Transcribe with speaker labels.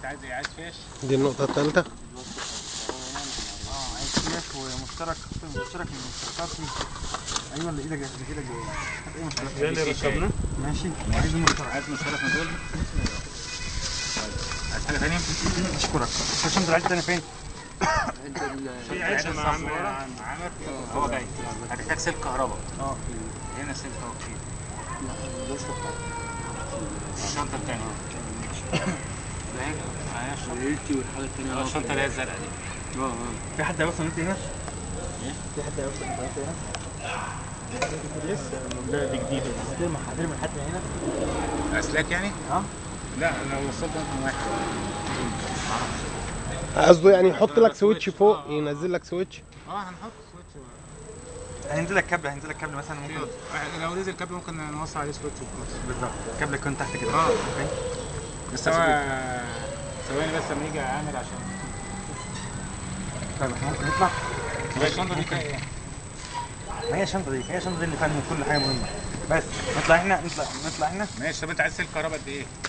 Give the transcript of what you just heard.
Speaker 1: عايز ايه عايز فيش
Speaker 2: دي النقطة الثالثة
Speaker 3: اه عايز فيش ومشترك مشترك من المشتركات دي ايوه اللي ايدك اللي ايدك جايه هات اي مشترك
Speaker 1: ده اللي ركبنا
Speaker 3: ماشي عايز المشترك
Speaker 1: عايز مشترك من دول عايز حاجه ثانيه
Speaker 3: اشكرك عشان العيد تاني فين؟
Speaker 1: في عيش مع عم عم عامر هو جاي هتحتاج سلك كهرباء
Speaker 3: اه
Speaker 1: هنا سلك اهو كتير الشنطه الثانيه ده هنا معايا الشنطه
Speaker 4: ليلتي والحاجه الثانيه
Speaker 1: اه الشنطه اللي هي الزرقاء دي
Speaker 4: اه اه
Speaker 3: في حد هيوصل انت هنا؟
Speaker 1: ايه؟
Speaker 3: في حد هيوصل انت هنا؟ لسه لا دي جديده هترمي هترمي لحد هنا
Speaker 1: اسلاك يعني؟
Speaker 3: اه
Speaker 1: لا لو وصلت ممكن واحد
Speaker 2: قصده يعني يحط لك سويتش فوق ينزل لك سويتش
Speaker 1: اه هنحط سويتش
Speaker 3: هينزل لك كابل هينزل لك كابل مثلا ممكن
Speaker 1: لو نزل كابل ممكن نوصل عليه سويتش وخلاص
Speaker 3: بالظبط الكابل يكون تحت كده
Speaker 1: اه.
Speaker 3: اوكي
Speaker 1: بس هو ثواني بس لما يجي عامل عشان
Speaker 3: طيب احنا ممكن نطلع
Speaker 1: هي الشنطه دي فيها ايه؟
Speaker 3: ما هي الشنطه دي هي الشنطه دي اللي فيها كل حاجه مهمه بس نطلع هنا نطلع نطلع هنا
Speaker 1: ماشي طب انت عايز سلك كهرباء قد ايه؟